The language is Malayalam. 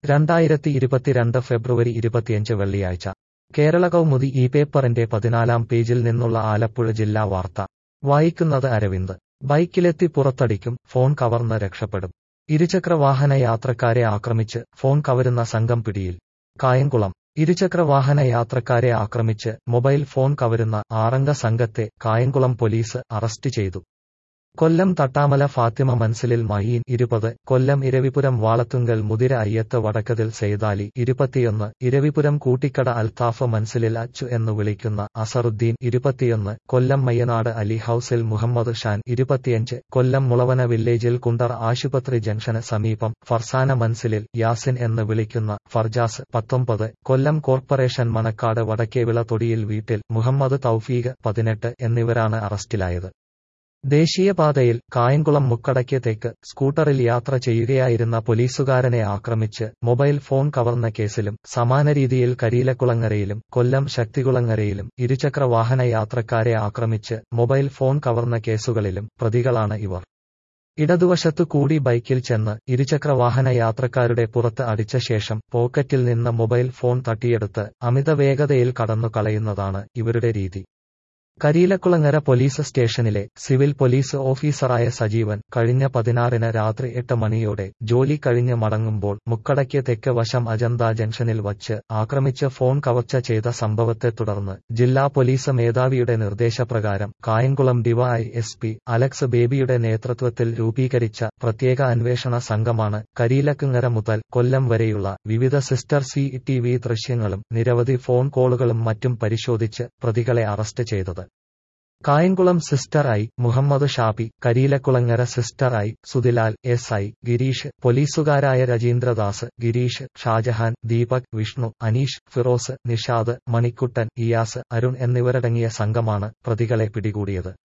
രണ്ടായിരത്തി ഇരുപത്തിരണ്ട് ഫെബ്രുവരി ഇരുപത്തിയഞ്ച് വെള്ളിയാഴ്ച കേരള കൗമുദി ഈ പേപ്പറിന്റെ പതിനാലാം പേജിൽ നിന്നുള്ള ആലപ്പുഴ ജില്ലാ വാർത്ത വായിക്കുന്നത് അരവിന്ദ് ബൈക്കിലെത്തി പുറത്തടിക്കും ഫോൺ കവർന്ന് രക്ഷപ്പെടും ഇരുചക്രവാഹന യാത്രക്കാരെ ആക്രമിച്ച് ഫോൺ കവരുന്ന സംഘം പിടിയിൽ കായംകുളം ഇരുചക്രവാഹന യാത്രക്കാരെ ആക്രമിച്ച് മൊബൈൽ ഫോൺ കവരുന്ന ആറംഗ സംഘത്തെ കായംകുളം പോലീസ് അറസ്റ്റ് ചെയ്തു കൊല്ലം തട്ടാമല ഫാത്തിമ മൻസിലിൽ മയീൻ ഇരുപത് കൊല്ലം ഇരവിപുരം വാളത്തുങ്കൽ മുതിര അയ്യത്ത് വടക്കതിൽ സെയ്താലി ഇരുപത്തിയൊന്ന് ഇരവിപുരം കൂട്ടിക്കട അൽത്താഫ് മൻസിലിൽ അച്ചു എന്ന് വിളിക്കുന്ന അസറുദ്ദീൻ ഇരുപത്തിയൊന്ന് കൊല്ലം മയ്യനാട് അലി ഹൌസിൽ മുഹമ്മദ് ഷാൻ ഇരുപത്തിയഞ്ച് കൊല്ലം മുളവന വില്ലേജിൽ കുണ്ടർ ആശുപത്രി ജംഗ്ഷന് സമീപം ഫർസാന മൻസിലിൽ യാസിൻ എന്ന് വിളിക്കുന്ന ഫർജാസ് പത്തൊമ്പത് കൊല്ലം കോർപ്പറേഷൻ മണക്കാട് വടക്കേവിള തൊടിയിൽ വീട്ടിൽ മുഹമ്മദ് തൌഫീഖ് പതിനെട്ട് എന്നിവരാണ് അറസ്റ്റിലായത് ദേശീയപാതയിൽ കായംകുളം മുക്കടയ്ക്ക് തെക്ക് സ്കൂട്ടറിൽ യാത്ര ചെയ്യുകയായിരുന്ന പോലീസുകാരനെ ആക്രമിച്ച് മൊബൈൽ ഫോൺ കവർന്ന കേസിലും സമാന രീതിയിൽ കരിയിലക്കുളങ്ങരയിലും കൊല്ലം ശക്തികുളങ്ങരയിലും ഇരുചക്ര വാഹന യാത്രക്കാരെ ആക്രമിച്ച് മൊബൈൽ ഫോൺ കവർന്ന കേസുകളിലും പ്രതികളാണ് ഇവർ ഇടതുവശത്തു കൂടി ബൈക്കിൽ ചെന്ന് ഇരുചക്ര വാഹന യാത്രക്കാരുടെ പുറത്ത് അടിച്ച ശേഷം പോക്കറ്റിൽ നിന്ന് മൊബൈൽ ഫോൺ തട്ടിയെടുത്ത് അമിത വേഗതയിൽ കടന്നു കളയുന്നതാണ് ഇവരുടെ രീതി കരിയിലക്കുളങ്ങര പോലീസ് സ്റ്റേഷനിലെ സിവിൽ പോലീസ് ഓഫീസറായ സജീവൻ കഴിഞ്ഞ പതിനാറിന് രാത്രി എട്ട് മണിയോടെ ജോലി കഴിഞ്ഞ് മടങ്ങുമ്പോൾ മുക്കടയ്ക്ക് തെക്ക് വശം അജന്ത ജംഗ്ഷനിൽ വച്ച് ആക്രമിച്ച് ഫോൺ കവർച്ച ചെയ്ത സംഭവത്തെ തുടർന്ന് ജില്ലാ പോലീസ് മേധാവിയുടെ നിർദ്ദേശപ്രകാരം Kayamkulam DY S P Alex ബേബിയുടെ നേതൃത്വത്തിൽ രൂപീകരിച്ച പ്രത്യേക അന്വേഷണ സംഘമാണ് കരിയിലക്കുങ്ങര മുതൽ കൊല്ലം വരെയുള്ള വിവിധ സിസ്റ്റർ സി ടി വി ദൃശ്യങ്ങളും നിരവധി ഫോൺ കോളുകളും മറ്റും പരിശോധിച്ച് പ്രതികളെ അറസ്റ്റ് ചെയ്തത് Kayamkulam sister I Muhammad Shabi Kariyilakulangara sister I Suthilal S I Gireesh പോലീസുകാരായ രജീന്ദ്രദാസ് ഗിരീഷ് ഷാജഹാൻ ദീപക് വിഷ്ണു അനീഷ് ഫിറോസ് നിഷാദ് മണിക്കുട്ടൻ ഇയാസ് അരുൺ എന്നിവരടങ്ങിയ സംഘമാണ് പ്രതികളെ പിടികൂടിയത്